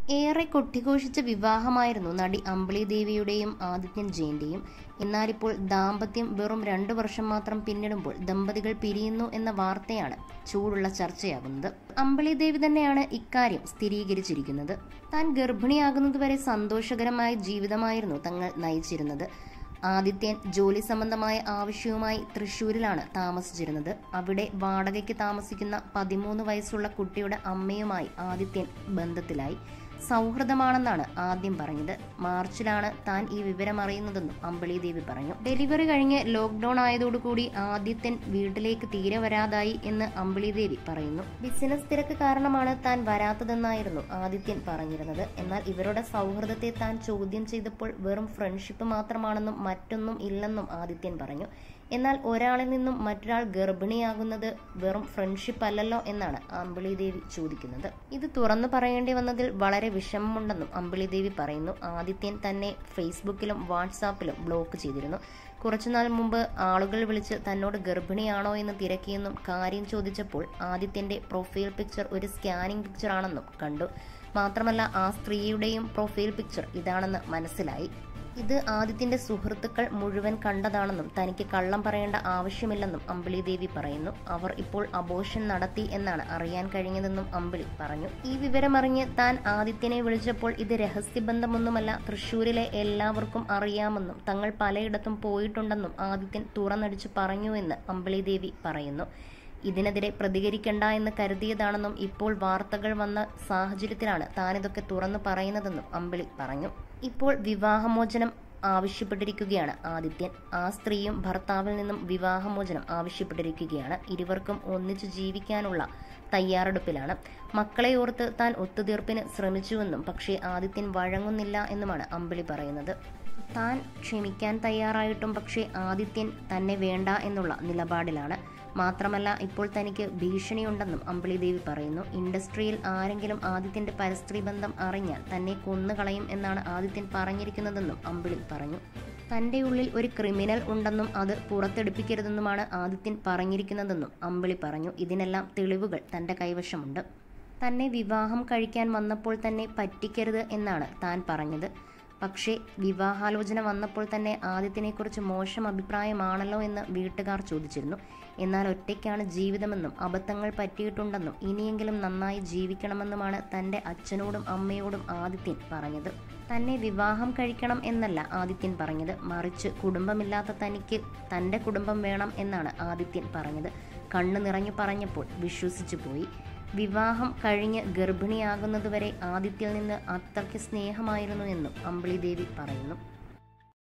ഏറെ കൊട്ടിഘോഷിച്ച വിവാഹമായിരുന്നു നടി അമ്പിളി ദേവിയുടെയും ആദിത്യൻ ജയന്റെയും എന്നാലിപ്പോൾ ദാമ്പത്യം വെറും രണ്ടു വർഷം മാത്രം പിന്നിടുമ്പോൾ ദമ്പതികൾ പിരിയുന്നു എന്ന വാർത്തയാണ് ചൂടുള്ള ചർച്ചയാകുന്നത് അമ്പിളി ദേവി തന്നെയാണ് ഇക്കാര്യം സ്ഥിരീകരിച്ചിരിക്കുന്നത് താൻ ഗർഭിണിയാകുന്നതുവരെ സന്തോഷകരമായ ജീവിതമായിരുന്നു തങ്ങൾ നയിച്ചിരുന്നത് ആദിത്യൻ ജോലി സംബന്ധമായ ആവശ്യവുമായി തൃശൂരിലാണ് താമസിച്ചിരുന്നത് അവിടെ വാടകയ്ക്ക് താമസിക്കുന്ന പതിമൂന്ന് വയസ്സുള്ള കുട്ടിയുടെ അമ്മയുമായി ആദിത്യൻ ബന്ധത്തിലായി സൗഹൃദമാണെന്നാണ് ആദ്യം പറഞ്ഞത് മാർച്ചിലാണ് താൻ ഈ വിവരം അറിയുന്നതെന്നും അമ്പിളി ദേവി പറഞ്ഞു ഡെലിവറി കഴിഞ്ഞ് ലോക്ക്ഡൌൺ ആയതോടുകൂടി ആദിത്യൻ വീട്ടിലേക്ക് തീരെ വരാതായി എന്ന് അമ്പിളി ദേവി പറയുന്നു ബിസിനസ് തിരക്ക് കാരണമാണ് താൻ വരാത്തതെന്നായിരുന്നു ആദിത്യൻ പറഞ്ഞിരുന്നത് എന്നാൽ ഇവരുടെ സൗഹൃദത്തെ താൻ ചോദ്യം ചെയ്തപ്പോൾ വെറും ഫ്രണ്ട്ഷിപ്പ് മാത്രമാണെന്നും മറ്റൊന്നും ഇല്ലെന്നും ആദിത്യൻ പറഞ്ഞു എന്നാൽ ഒരാളിൽ നിന്നും മറ്റൊരാൾ ഗർഭിണിയാകുന്നത് വെറും ഫ്രണ്ട്ഷിപ്പ് അല്ലല്ലോ എന്നാണ് അമ്പിളി ദേവി ചോദിക്കുന്നത് ഇത് തുറന്നു പറയേണ്ടി വന്നതിൽ വളരെ വിഷമമുണ്ടെന്നും അമ്പിളി ദേവി പറയുന്നു ആദിത്യൻ തന്നെ ഫേസ്ബുക്കിലും വാട്സാപ്പിലും ബ്ലോക്ക് ചെയ്തിരുന്നു കുറച്ചുനാൾ മുമ്പ് ആളുകൾ വിളിച്ച് തന്നോട് ഗർഭിണിയാണോ എന്ന് തിരക്കിയെന്നും കാര്യം ചോദിച്ചപ്പോൾ ആദിത്യന്റെ പ്രൊഫൈൽ പിക്ചർ ഒരു സ്കാനിംഗ് പിക്ചർ ആണെന്നും കണ്ടു മാത്രമല്ല ആ സ്ത്രീയുടെയും പ്രൊഫൈൽ പിക്ചർ ഇതാണെന്ന് മനസ്സിലായി ഇത് ആദിത്യന്റെ സുഹൃത്തുക്കൾ മുഴുവൻ കണ്ടതാണെന്നും തനിക്ക് കള്ളം പറയേണ്ട ആവശ്യമില്ലെന്നും അമ്പിളി ദേവി പറയുന്നു അവർ ഇപ്പോൾ അബോഷൻ നടത്തി എന്നാണ് അറിയാൻ കഴിഞ്ഞതെന്നും അമ്പിളി പറഞ്ഞു ഈ വിവരമറിഞ്ഞ് താൻ ആദിത്യനെ വിളിച്ചപ്പോൾ ഇത് രഹസ്യബന്ധമൊന്നുമല്ല തൃശൂരിലെ എല്ലാവർക്കും അറിയാമെന്നും തങ്ങൾ പലയിടത്തും പോയിട്ടുണ്ടെന്നും ആദിത്യൻ തുറന്നടിച്ചു പറഞ്ഞു എന്ന് അമ്പിളി ദേവി പറയുന്നു ഇതിനെതിരെ പ്രതികരിക്കണ്ട എന്ന് കരുതിയതാണെന്നും ഇപ്പോൾ വാർത്തകൾ വന്ന സാഹചര്യത്തിലാണ് താനിതൊക്കെ തുറന്നു പറയുന്നതെന്നും അമ്പിളി പറഞ്ഞു ഇപ്പോൾ വിവാഹമോചനം ആവശ്യപ്പെട്ടിരിക്കുകയാണ് ആദിത്യൻ ആ സ്ത്രീയും ഭർത്താവിൽ നിന്നും വിവാഹമോചനം ആവശ്യപ്പെട്ടിരിക്കുകയാണ് ഇരുവർക്കും ഒന്നിച്ചു ജീവിക്കാനുള്ള തയ്യാറെടുപ്പിലാണ് മക്കളെ ഓർത്ത് താൻ ഒത്തുതീർപ്പിന് ശ്രമിച്ചുവെന്നും പക്ഷേ ആദിത്യൻ വഴങ്ങുന്നില്ല എന്നുമാണ് അമ്പിളി പറയുന്നത് താൻ ക്ഷമിക്കാൻ തയ്യാറായിട്ടും പക്ഷേ ആദിത്യൻ തന്നെ വേണ്ട എന്നുള്ള നിലപാടിലാണ് മാത്രമല്ല ഇപ്പോൾ തനിക്ക് ഭീഷണിയുണ്ടെന്നും അമ്പിളി ദേവി പറയുന്നു ഇൻഡസ്ട്രിയിൽ ആരെങ്കിലും ആദിത്യന്റെ പരസ്ത്രീ ബന്ധം അറിഞ്ഞാൽ തന്നെ കൊന്നുകളയും എന്നാണ് ആദിത്യൻ പറഞ്ഞിരിക്കുന്നതെന്നും അമ്പിളി പറഞ്ഞു തന്റെ ഉള്ളിൽ ഒരു ക്രിമിനൽ ഉണ്ടെന്നും അത് പുറത്തെടുപ്പിക്കരുതെന്നുമാണ് ആദിത്യൻ പറഞ്ഞിരിക്കുന്നതെന്നും അമ്പിളി പറഞ്ഞു ഇതിനെല്ലാം തെളിവുകൾ തന്റെ കൈവശമുണ്ട് തന്നെ വിവാഹം കഴിക്കാൻ വന്നപ്പോൾ തന്നെ പറ്റിക്കരുത് എന്നാണ് താൻ പറഞ്ഞത് പക്ഷേ വിവാഹാലോചന വന്നപ്പോൾ തന്നെ ആദിത്യനെക്കുറിച്ച് മോശം അഭിപ്രായമാണല്ലോ എന്ന് വീട്ടുകാർ ചോദിച്ചിരുന്നു എന്നാൽ ഒറ്റയ്ക്കാണ് ജീവിതമെന്നും അബദ്ധങ്ങൾ പറ്റിയിട്ടുണ്ടെന്നും ഇനിയെങ്കിലും നന്നായി ജീവിക്കണമെന്നുമാണ് തൻ്റെ അച്ഛനോടും അമ്മയോടും ആദിത്യൻ പറഞ്ഞത് തന്നെ വിവാഹം കഴിക്കണം എന്നല്ല ആദിത്യൻ പറഞ്ഞത് മറിച്ച് കുടുംബമില്ലാത്ത തനിക്ക് തൻ്റെ കുടുംബം വേണം എന്നാണ് ആദിത്യൻ പറഞ്ഞത് കണ്ണു നിറഞ്ഞു പറഞ്ഞപ്പോൾ വിശ്വസിച്ചു പോയി വിവാഹം കഴിഞ്ഞ് ഗർഭിണിയാകുന്നതുവരെ ആദിത്യൽ നിന്ന് അത്രയ്ക്ക് സ്നേഹമായിരുന്നു എന്നും അമ്പിളി ദേവി പറയുന്നു